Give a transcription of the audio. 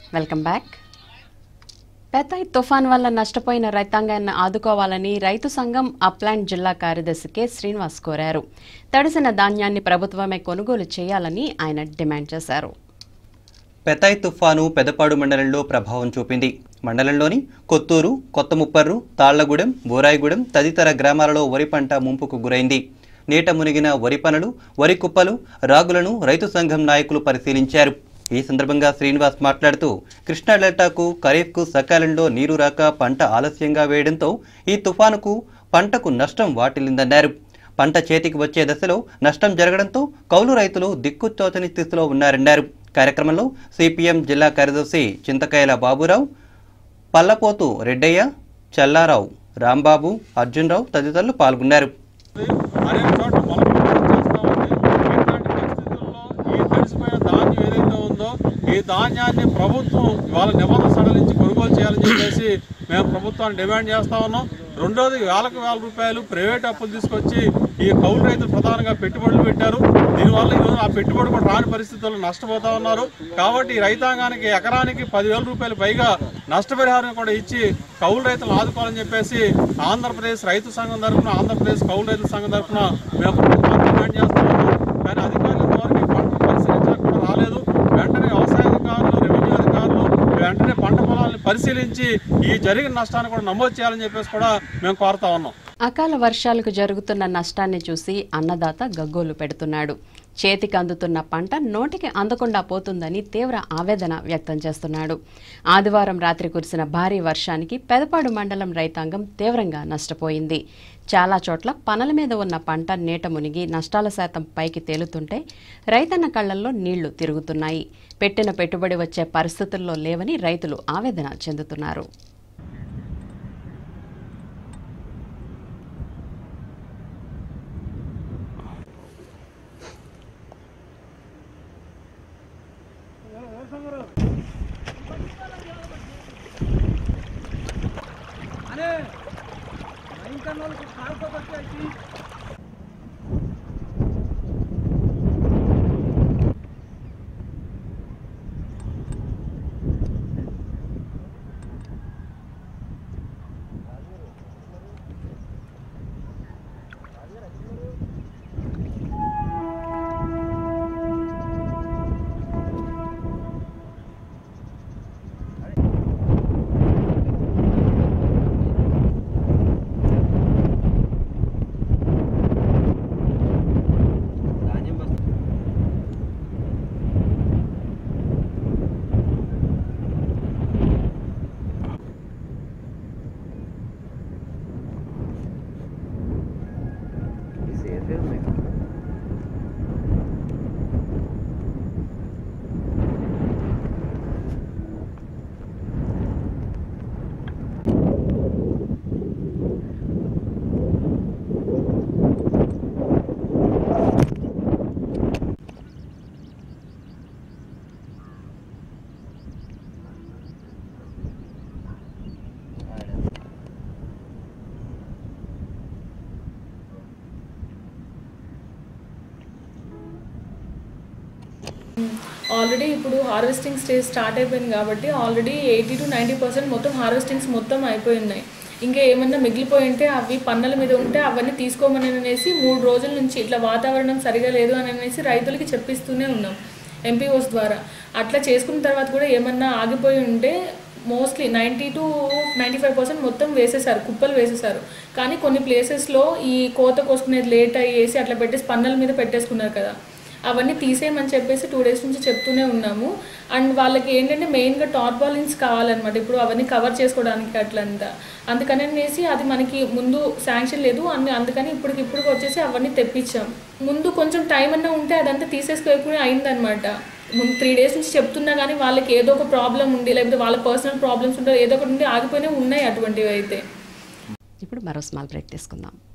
welcome back పెతాయ్ తుఫాన్ వల్ల నష్టపోయిన రైతాంగాన్ని ఆదుకోవాలని రైతు సంఘం అప్లాంట్ జిల్లా కార్యదర్శి కె శ్రీనివాస్ కోరారు తడిసిన ధాన్యాన్ని ప్రభుత్వమే కొనుగోలు చేయాలని ఆయన డిమాండ్ చేశారు పెతాయ్ తుఫాను పెదపాడు మండలంలో ప్రభావం చూపింది మండలంలోని కొత్తూరు కొత్తముప్పర్రు తాళ్లగూడెం బోరాయిగూడెం తదితర గ్రామాలలో వరి పంట ముంపుకు గురైంది నీట మునిగిన వరి పనులు వరి కుప్పలు రాగులను రైతు సంఘం నాయకులు పరిశీలించారు ఈ సందర్భంగా శ్రీనివాస్ మాట్లాడుతూ కృష్ణా డెల్టాకు ఖరీఫ్కు సకాలంలో నీరు రాక పంట ఆలస్యంగా వేయడంతో ఈ తుఫానుకు పంటకు నష్టం వాటిల్లిందన్నారు పంట చేతికి వచ్చే దశలో నష్టం జరగడంతో కౌలు రైతులు దిక్కుతోచని స్థితిలో ఉన్నారన్నారు కార్యక్రమంలో సిపిఎం జిల్లా కార్యదర్శి చింతకాయల బాబురావు పల్లపోతు రెడ్డయ్య చల్లారావు రాంబాబు అర్జున్రావు తదితరులు పాల్గొన్నారు అనేక చోట్ల మొలకలు చేస్తా ఉంది ఇట్లాంటి పరిస్థితుల్లో ఈ తడిసిపోయిన ధాన్యం ఏదైతే ఉందో ఈ ధాన్యాన్ని ప్రభుత్వం వాళ్ళ నిబంధన సడలించి కొనుగోలు చేయాలని చెప్పేసి మేము ప్రభుత్వాన్ని డిమాండ్ చేస్తా ఉన్నాం రెండోది వేలకు వేల రూపాయలు ప్రైవేట్ అప్పులు తీసుకొచ్చి ఈ కౌలు రైతులు ప్రధానంగా పెట్టుబడులు పెట్టారు దీనివల్ల ఈరోజు ఆ పెట్టుబడి కూడా రాని పరిస్థితుల్లో నష్టపోతా ఉన్నారు కాబట్టి ఈ రైతాంగానికి ఎకరానికి పదివేల రూపాయలు పైగా నష్టపరిహారం కూడా ఇచ్చి కౌలు రైతులను ఆదుకోవాలని చెప్పేసి ఆంధ్రప్రదేశ్ రైతు సంఘం తరఫున ఆంధ్రప్రదేశ్ కౌలు రైతుల సంఘం తరఫున మేము ప్రభుత్వాన్ని డిమాండ్ చేస్తా ఉన్నాం కానీ అధికారులు ఇంతవరకు ఈ పంటను పరిశీలించడానికి కూడా రాలేదు వెంటనే వ్యవసాయ అధికారులు రెవెన్యూ అధికారులు వెంటనే పంట పొలాలను పరిశీలించి ఈ జరిగిన నష్టాన్ని కూడా నమోదు చేయాలని చెప్పేసి కూడా మేము కోరుతా ఉన్నాం అకాల వర్షాలకు జరుగుతున్న నష్టాన్ని చూసి అన్నదాత గగ్గోలు పెడుతున్నాడు చేతికి అందుతున్న పంట నోటికి అందకుండా పోతుందని తీవ్ర ఆవేదన వ్యక్తం చేస్తున్నాడు ఆదివారం రాత్రి కురిసిన భారీ వర్షానికి పెదపాడు మండలం రైతాంగం తీవ్రంగా నష్టపోయింది చాలా చోట్ల పనల మీద ఉన్న పంట నీట మునిగి నష్టాల శాతం పైకి తేలుతుంటే రైతన్న కళ్లల్లో నీళ్లు తిరుగుతున్నాయి పెట్టిన పెట్టుబడి వచ్చే పరిస్థితుల్లో లేవని రైతులు ఆవేదన చెందుతున్నారు ఆల్రెడీ ఇప్పుడు హార్వెస్టింగ్ స్టేజ్ స్టార్ట్ అయిపోయింది కాబట్టి already eighty to ninety percent మొత్తం హార్వెస్టింగ్స్ మొత్తం అయిపోయి ఉన్నాయి ఇంకా ఏమన్నా మిగిలిపోయి ఉంటే అవి పన్నల మీద ఉంటే అవన్నీ తీసుకోమని అనేసి మూడు రోజుల నుంచి ఇట్లా వాతావరణం సరిగా లేదు అని అనేసి రైతులకి చెప్పిస్తూనే ఉన్నాం ఎంపీఓస్ ద్వారా అట్లా చేసుకున్న తర్వాత కూడా ఏమన్నా ఆగిపోయి ఉంటే mostly ninety to ninety five percent మొత్తం వేసేసారు కుప్పలు వేసేసారు కానీ కొన్ని ప్లేసెస్లో ఈ కోత కోసుకునేది లేట్ అయ్యేసి అట్లా పెట్టేసి పన్నల మీద పెట్టేసుకున్నారు కదా అవన్నీ తీసేయమని చెప్పేసి టూ డేస్ నుంచి చెప్తూనే ఉన్నాము అండ్ వాళ్ళకి ఏంటంటే మెయిన్గా టార్పాలిన్స్ కావాలన్నమాట ఇప్పుడు అవన్నీ కవర్ చేసుకోవడానికి అట్లంతా అందుకని అనేసి అది మనకి ముందు శాంక్షన్ లేదు అన్ని అందుకని ఇప్పటికి ఇప్పుడు వచ్చేసి అవన్నీ తెప్పించాం ముందు కొంచెం టైం అన్నా ఉంటే అదంతా తీసేసుకోకుండా అయిందనమాట ముందు త్రీ డేస్ నుంచి చెప్తున్నా కానీ వాళ్ళకి ఏదో ఒక ప్రాబ్లం ఉండి లేకపోతే వాళ్ళ పర్సనల్ ప్రాబ్లమ్స్ ఉంటే ఏదో ఒకటి ఉండి ఆగిపోయినా ఉన్నాయి అటువంటివి అయితే ఇప్పుడు మరో స్మాల్ బ్రేక్ తీసుకుందాం